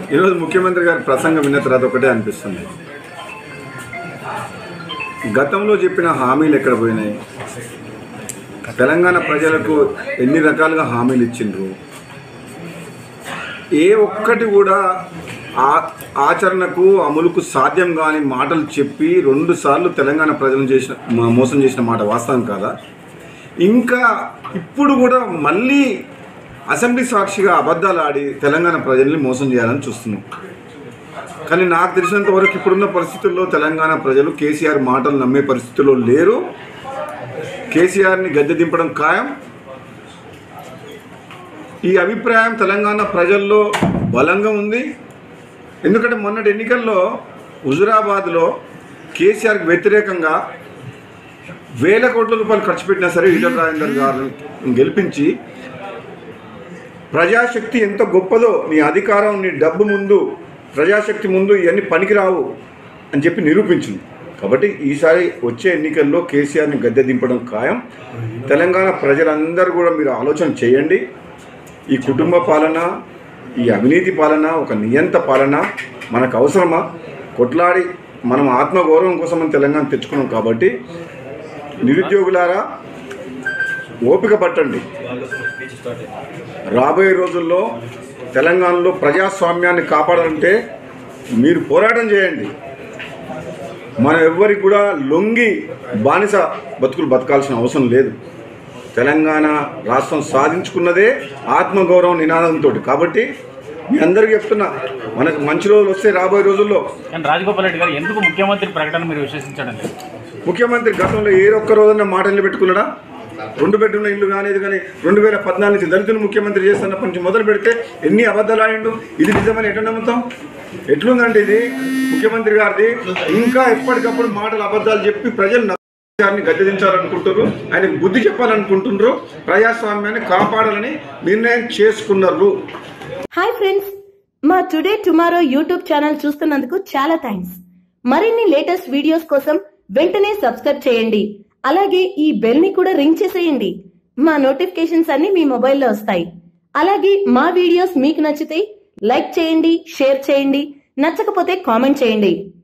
ఈరోజు ముఖ్యమంత్రి గారి ప్రసంగం విన్న తర్వాత ఒకటే అనిపిస్తుంది గతంలో చెప్పిన హామీలు ఎక్కడ పోయినాయి తెలంగాణ ప్రజలకు ఎన్ని రకాలుగా హామీలు ఇచ్చిండ్రు ఏ ఒక్కటి కూడా ఆ ఆచరణకు అమలుకు సాధ్యం కాని మాటలు చెప్పి రెండు సార్లు తెలంగాణ ప్రజలను చేసిన మ- మోసం చేసిన మాట వాస్తవం కాదా ఇంకా ఇప్పుడు కూడా మళ్ళీ అసెంబ్లీ సాక్షిగా అబద్ధాలు ఆడి తెలంగాణ ప్రజల్ని మోసం చేయాలని చూస్తున్నాం కానీ నాకు తెలిసినంత వరకు ఇప్పుడున్న పరిస్థితుల్లో తెలంగాణ ప్రజలు కేసీఆర్ మాటలు నమ్మే పరిస్థితుల్లో లేరు కేసీఆర్ని గద్దె దింపడం ఖాయం ఈ అభిప్రాయం తెలంగాణ ప్రజల్లో బలంగా ఉంది ఎందుకంటే మొన్నటి ఎన్నికల్లో హుజురాబాద్లో కేసీఆర్కి వ్యతిరేకంగా వేల కోట్ల రూపాయలు ఖర్చు పెట్టినా సరే ఈటల రాజేందర్ గారిని గెలిపించి ప్రజాశక్తి ఎంత గొప్పదో నీ అధికారం నీ డబ్బు ముందు ప్రజాశక్తి ముందు ఇవన్నీ పనికిరావు అని చెప్పి నిరూపించింది కాబట్టి ఈసారి వచ్చే ఎన్నికల్లో కేసీఆర్ని గద్దె దింపడం ఖాయం తెలంగాణ ప్రజలందరూ కూడా మీరు ఆలోచన చేయండి ఈ కుటుంబ పాలన ఈ అవినీతి పాలన ఒక నియంత పాలన మనకు అవసరమా కొట్లాడి మనం ఆత్మగౌరవం కోసం మనం తెలంగాణ తెచ్చుకున్నాం కాబట్టి నిరుద్యోగులారా ఓపిక పట్టండి రాబోయే రోజుల్లో తెలంగాణలో ప్రజాస్వామ్యాన్ని కాపాడాలంటే మీరు పోరాటం చేయండి మనం ఎవ్వరికి కూడా లొంగి బానిస బతుకులు బతకాల్సిన అవసరం లేదు తెలంగాణ రాష్ట్రం సాధించుకున్నదే ఆత్మగౌరవం నినాదంతో కాబట్టి మీ అందరికీ చెప్తున్నా మనకు మంచి రోజులు వస్తే రాబోయే రోజుల్లో కానీ రాజగోపాల్ రెడ్డి గారు ఎందుకు ముఖ్యమంత్రి ప్రకటన మీరు విశ్వసించడం లేదు ముఖ్యమంత్రి గతంలో ఏ ఒక్క రోజున మాట నిలబెట్టుకున్నాడా రెండు బెడ్రూమ్ల ఇల్లు కానిది కానీ రెండు వేల పద్నాలుగు నుంచి దళితులు ముఖ్యమంత్రి చేస్తున్నప్పటి నుంచి మొదలు పెడితే ఎన్ని అబద్ధాలు ఆడిండు ఇది నిజమని ఎట్లా నమ్ముతాం ఎట్లుందంటే ఇది ముఖ్యమంత్రి గారిది ఇంకా ఎప్పటికప్పుడు మాటలు అబద్ధాలు చెప్పి ప్రజలు నమ్మి గారిని గద్దెదించాలనుకుంటున్నారు ఆయనకు బుద్ధి చెప్పాలనుకుంటున్నారు ప్రజాస్వామ్యాన్ని కాపాడాలని నిర్ణయం చేసుకున్నారు హాయ్ ఫ్రెండ్స్ మా టుడే టుమారో యూట్యూబ్ ఛానల్ చూస్తున్నందుకు చాలా థ్యాంక్స్ మరిన్ని లేటెస్ట్ వీడియోస్ కోసం వెంటనే సబ్స్క్రైబ్ చేయండి అలాగే ఈ బెల్ ని కూడా రింగ్ చేసేయండి మా నోటిఫికేషన్స్ అన్ని మీ మొబైల్లో వస్తాయి అలాగే మా వీడియోస్ మీకు నచ్చితే లైక్ చేయండి షేర్ చేయండి నచ్చకపోతే కామెంట్ చేయండి